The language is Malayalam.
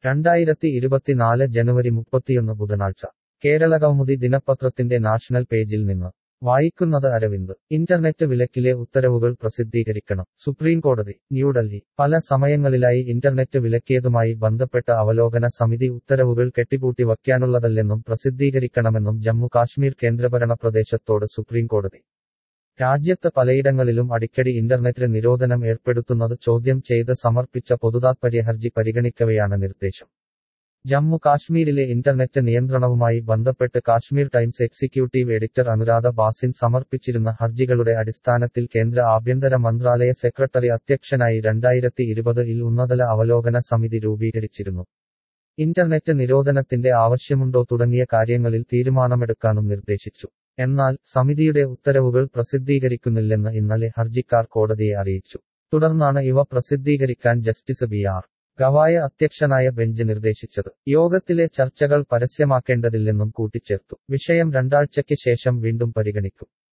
രണ്ടായിരത്തി ഇരുപത്തിനാല് ജനുവരി മുപ്പത്തിയൊന്ന് ബുധനാഴ്ച കേരളകൗമുദി ദിനപത്രത്തിന്റെ നാഷണൽ പേജിൽ നിന്ന് വായിക്കുന്നത് അരവിന്ദ് ഇന്റർനെറ്റ് വിലക്കിലെ ഉത്തരവുകൾ പ്രസിദ്ധീകരിക്കണം സുപ്രീംകോടതി ന്യൂഡൽഹി പല സമയങ്ങളിലായി ഇന്റർനെറ്റ് വിലക്കിയതുമായി ബന്ധപ്പെട്ട അവലോകന സമിതി ഉത്തരവുകൾ കെട്ടിപ്പൂട്ടി വയ്ക്കാനുള്ളതല്ലെന്നും പ്രസിദ്ധീകരിക്കണമെന്നും ജമ്മു കാശ്മീർ കേന്ദ്രഭരണ പ്രദേശത്തോട് സുപ്രീംകോടതി രാജ്യത്ത് പലയിടങ്ങളിലും അടിക്കടി ഇന്റർനെറ്റ് നിരോധനം ഏർപ്പെടുത്തുന്നത് ചോദ്യം ചെയ്ത് സമർപ്പിച്ച പൊതുതാത്പര്യ ഹർജി പരിഗണിക്കവെയാണ് നിർദ്ദേശം ജമ്മു കാശ്മീരിലെ ഇന്റർനെറ്റ് നിയന്ത്രണവുമായി ബന്ധപ്പെട്ട് Kashmir Times executive editor Anuradha Bhasin സമർപ്പിച്ചിരുന്ന ഹർജികളുടെ അടിസ്ഥാനത്തിൽ കേന്ദ്ര ആഭ്യന്തര മന്ത്രാലയ സെക്രട്ടറി അധ്യക്ഷനായി രണ്ടായിരത്തി ഇരുപത് ഇൽ ഉന്നതല അവലോകന സമിതി രൂപീകരിച്ചിരുന്നു ഇന്റർനെറ്റ് നിരോധനത്തിന്റെ ആവശ്യമുണ്ടോ തുടങ്ങിയ കാര്യങ്ങളിൽ തീരുമാനമെടുക്കാനും നിർദ്ദേശിച്ചു എന്നാൽ സമിതിയുടെ ഉത്തരവുകൾ പ്രസിദ്ധീകരിക്കുന്നില്ലെന്ന് ഇന്നലെ ഹർജിക്കാർ കോടതിയെ അറിയിച്ചു തുടർന്നാണ് ഇവ പ്രസിദ്ധീകരിക്കാൻ ജസ്റ്റിസ് ബി ആർ ഗവായ അധ്യക്ഷനായ ബെഞ്ച് നിർദ്ദേശിച്ചത് യോഗത്തിലെ ചർച്ചകൾ പരസ്യമാക്കേണ്ടതില്ലെന്നും കൂട്ടിച്ചേർത്തു വിഷയം രണ്ടാഴ്ചയ്ക്ക് ശേഷം വീണ്ടും പരിഗണിക്കും